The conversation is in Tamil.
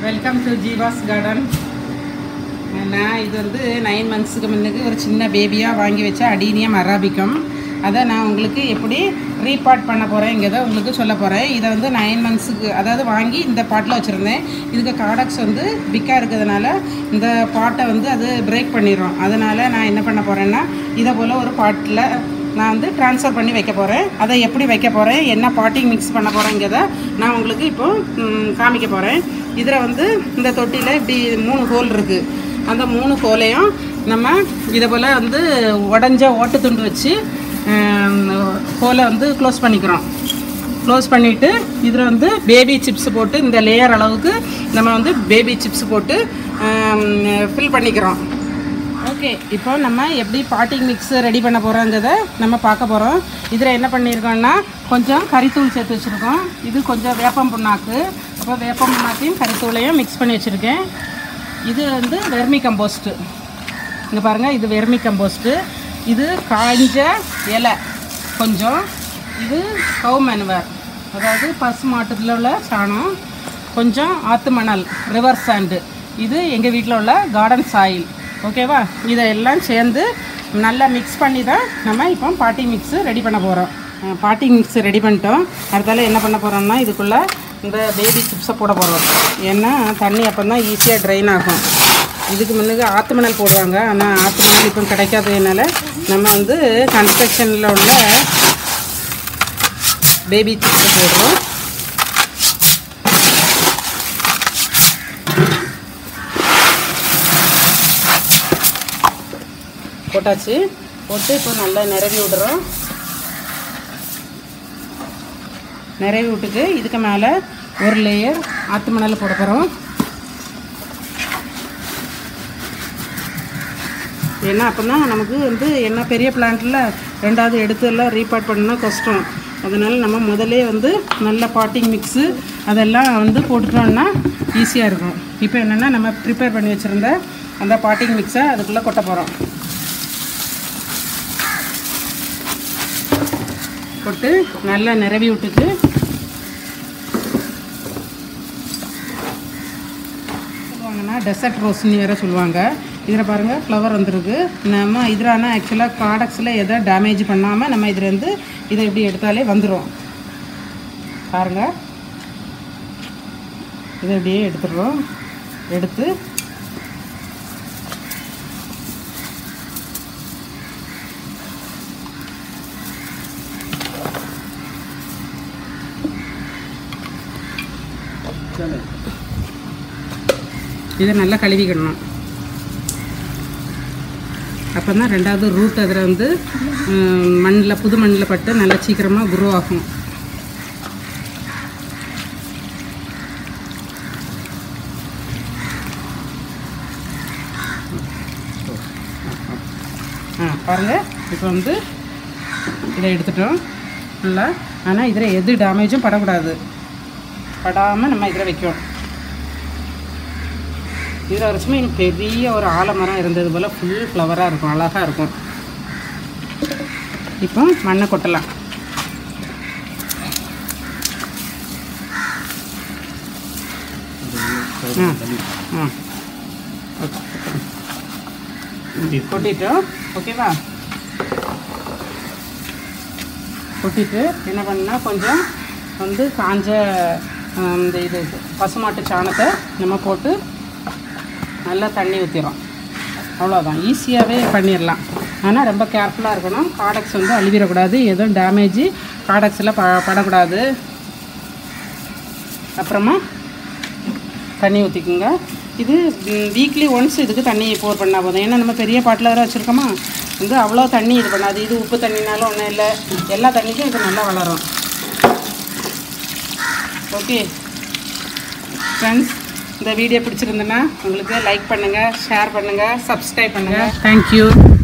வெல்கம் டு ஜீவாஸ் கார்டன் நான் இது வந்து நைன் மந்த்ஸுக்கு முன்னுக்கு ஒரு சின்ன பேபியாக வாங்கி வச்ச அடீனியம் அராபிக்கம் அதை நான் உங்களுக்கு எப்படி ரீபாட் பண்ண போகிறேங்கிறத உங்களுக்கு சொல்ல போகிறேன் இதை வந்து நைன் மந்த்ஸுக்கு அதாவது வாங்கி இந்த பாட்டில் வச்சுருந்தேன் இதுக்கு காடக்ஸ் வந்து பிக்காக இருக்கிறதுனால இந்த பாட்டை வந்து அது பிரேக் பண்ணிடும் அதனால் நான் என்ன பண்ண போகிறேன்னா இதை போல் ஒரு பாட்டில் நான் வந்து ட்ரான்ஸ்ஃபர் பண்ணி வைக்க போகிறேன் அதை எப்படி வைக்க போகிறேன் என்ன பாட்டிங் மிக்ஸ் பண்ண போகிறேங்கிறத நான் உங்களுக்கு இப்போ ம், காமிக்க போகிறேன் இதில் வந்து இந்த தொட்டியில் இப்படி மூணு ஹோல் இருக்குது அந்த மூணு ஹோலையும் நம்ம இதை போல் வந்து உடஞ்ச ஓட்டு துண்டு வச்சு ஹோலை வந்து க்ளோஸ் பண்ணிக்கிறோம் க்ளோஸ் பண்ணிவிட்டு இதில் வந்து பேபி சிப்ஸ் போட்டு இந்த லேயர் அளவுக்கு நம்ம வந்து பேபி சிப்ஸ் போட்டு ஃபில் பண்ணிக்கிறோம் ஓகே இப்போ நம்ம எப்படி பாட்டிங் மிக்ஸ் ரெடி பண்ண போகிறோங்கிறத நம்ம பார்க்க போகிறோம் இதில் என்ன பண்ணியிருக்கோம்னா கொஞ்சம் கறித்தூள் சேர்த்து வச்சுருக்கோம் இது கொஞ்சம் வேப்பம் புண்ணாக்கு அப்போ வேப்பம் புண்ணாக்கையும் கறித்தூளையும் மிக்ஸ் பண்ணி வச்சுருக்கேன் இது வந்து வெர்மி கம்போஸ்ட்டு இங்கே பாருங்கள் இது வெர்மி கம்போஸ்ட்டு இது காய்ஞ்ச இலை கொஞ்சம் இது கவு மெனுவர் அதாவது பசு மாட்டுல உள்ள சாணம் கொஞ்சம் ஆத்து மணல் ரிவர் சாண்டு இது எங்கள் வீட்டில் உள்ள கார்டன் சாயில் ஓகேவா இதெல்லாம் சேர்ந்து நல்லா மிக்ஸ் பண்ணி தான் நம்ம இப்போ பாட்டி மிக்ஸு ரெடி பண்ண போகிறோம் பாட்டி மிக்ஸ் ரெடி பண்ணிட்டோம் அடுத்தால என்ன பண்ண போகிறோம்னா இதுக்குள்ளே இந்த பேபி சிப்ஸை போட போகிறோம் ஏன்னா தண்ணி அப்போ தான் ஈஸியாக ட்ரைன் ஆகும் இதுக்கு முன்னுக்கு ஆத்து மணல் போடுவாங்க ஆனால் ஆத்து மணல் இப்போ கிடைக்காததுனால நம்ம வந்து கன்ஸ்ட்ரக்ஷனில் உள்ள பேபி சிப்ஸ் போடுறோம் போட்டாச்சு போட்டு இப்போ நல்லா நிரவி விடுறோம் நிரவி விட்டுட்டு இதுக்கு மேலே ஒரு லேயர் ஆத்து மணல் போட போகிறோம் ஏன்னா அப்போ தான் நமக்கு வந்து என்ன பெரிய பிளான்ட்டில் ரெண்டாவது எடுத்து எல்லாம் ரீபார்ட் பண்ணணும்னா கஷ்டம் அதனால் நம்ம முதல்லே வந்து நல்ல பாட்டிங் மிக்ஸு அதெல்லாம் வந்து போட்டுட்டோம்னா ஈஸியாக இருக்கும் இப்போ என்னென்னா நம்ம ப்ரிப்பேர் பண்ணி வச்சுருந்த அந்த பாட்டிங் மிக்ஸை அதுக்குள்ளே கொட்ட போகிறோம் போட்டு நல்லா நிரவி விட்டுட்டு சொல்லுவாங்கன்னா டெசர்ட் ரோஸ்னு வேறு சொல்லுவாங்க இதில் பாருங்கள் ஃப்ளவர் வந்துருக்கு நம்ம இதில் ஆனால் ஆக்சுவலாக ப்ராடக்ட்ஸில் எதை டேமேஜ் பண்ணாமல் நம்ம இதுலேருந்து இதை இப்படி எடுத்தாலே வந்துடும் பாருங்கள் இதை இப்படியே எடுத்துடுறோம் எடுத்து இதை நல்லா கழுவிக்கிடணும் அப்போ தான் ரெண்டாவது ரூட் அதில் வந்து மண்ணில் புது மண்ணில் பட்டு நல்லா சீக்கிரமாக குரோ ஆகும் ஆ பாருங்கள் இப்போ வந்து இதை எடுத்துட்டோம் நல்லா ஆனால் இதில் எது டேமேஜும் படக்கூடாது படாமல் நம்ம இதில் வைக்கணும் இதில் ஒரு சும்மா எனக்கு பெரிய ஒரு ஆலமரம் இருந்தது போல் ஃபுல் ஃப்ளவராக இருக்கும் அழகாக இருக்கும் இப்போ மண்ணை கொட்டலாம் ஆ ஆ ஓகே கொட்டிட்டோம் ஓகேவா கொட்டிட்டு என்ன பண்ணா கொஞ்சம் வந்து காஞ்ச ஆ, இந்த இது பசுமாட்டு சாணத்தை நம்ம போட்டு நல்லா தண்ணி ஊற்றிடும் அவ்வளோதான் ஈஸியாகவே பண்ணிடலாம் ஆனால் ரொம்ப கேர்ஃபுல்லாக இருக்கணும் காடக்ஸ் வந்து அழுவிடக்கூடாது எதுவும் டேமேஜு காடக்ஸில் ப படக்கூடாது அப்புறமா தண்ணி ஊற்றிக்குங்க இது வீக்லி ஒன்ஸ் இதுக்கு தண்ணி போர் பண்ணால் போதும் ஏன்னா நம்ம பெரிய பாட்டில் வேறு வச்சுருக்கோமா வந்து அவ்வளோ தண்ணி இது பண்ணாது இது உப்பு தண்ணினாலும் ஒன்றும் இல்லை எல்லா தண்ணிக்கும் இது நல்லா வளரும் ஓகே ஃப்ரெண்ட்ஸ் இந்த வீடியோ பிடிச்சிருந்தேன்னா உங்களுக்கு லைக் பண்ணுங்கள் ஷேர் பண்ணுங்கள் சப்ஸ்கிரைப் பண்ணுங்கள் தேங்க்யூ